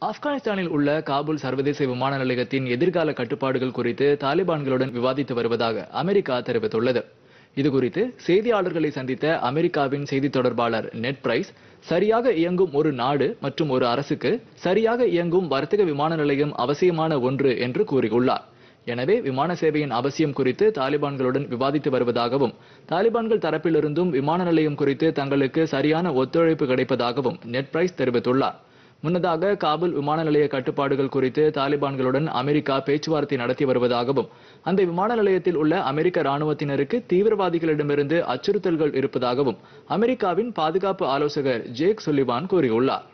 ஆப்கானிஸ்தானில் உள்ள காபூல் சர்வதேச விமான நிலையத்தின் எதிர்கால கட்டுப்பாடுகள் குறித்து தாலிபான்களுடன் விவாதித்து வருவதாக அமெரிக்கா தெரிவித்துள்ளது இதுகுறித்து செய்தியாளர்களை சந்தித்த அமெரிக்காவின் செய்தி தொடர்பாளர் நெட் பிரைஸ் சரியாக இயங்கும் ஒரு நாடு மற்றும் ஒரு அரசுக்கு சரியாக இயங்கும் வர்த்தக விமான நிலையம் அவசியமான ஒன்று என்று கூறியுள்ளார் எனவே விமான சேவையின் அவசியம் குறித்து தாலிபான்களுடன் விவாதித்து வருவதாகவும் தாலிபான்கள் தரப்பிலிருந்தும் விமான நிலையம் குறித்து தங்களுக்கு சரியான ஒத்துழைப்பு கிடைப்பதாகவும் நெட் பிரைஸ் தெரிவித்துள்ளார் முன்னதாக காபூல் விமான நிலைய கட்டுப்பாடுகள் குறித்து தாலிபான்களுடன் அமெரிக்கா பேச்சுவார்த்தை நடத்தி வருவதாகவும் அந்த விமான நிலையத்தில் உள்ள அமெரிக்க ராணுவத்தினருக்கு தீவிரவாதிகளிடமிருந்து அச்சுறுத்தல்கள் இருப்பதாகவும் அமெரிக்காவின் பாதுகாப்பு ஆலோசகர் ஜேக் சுல்லிவான் கூறியுள்ளார்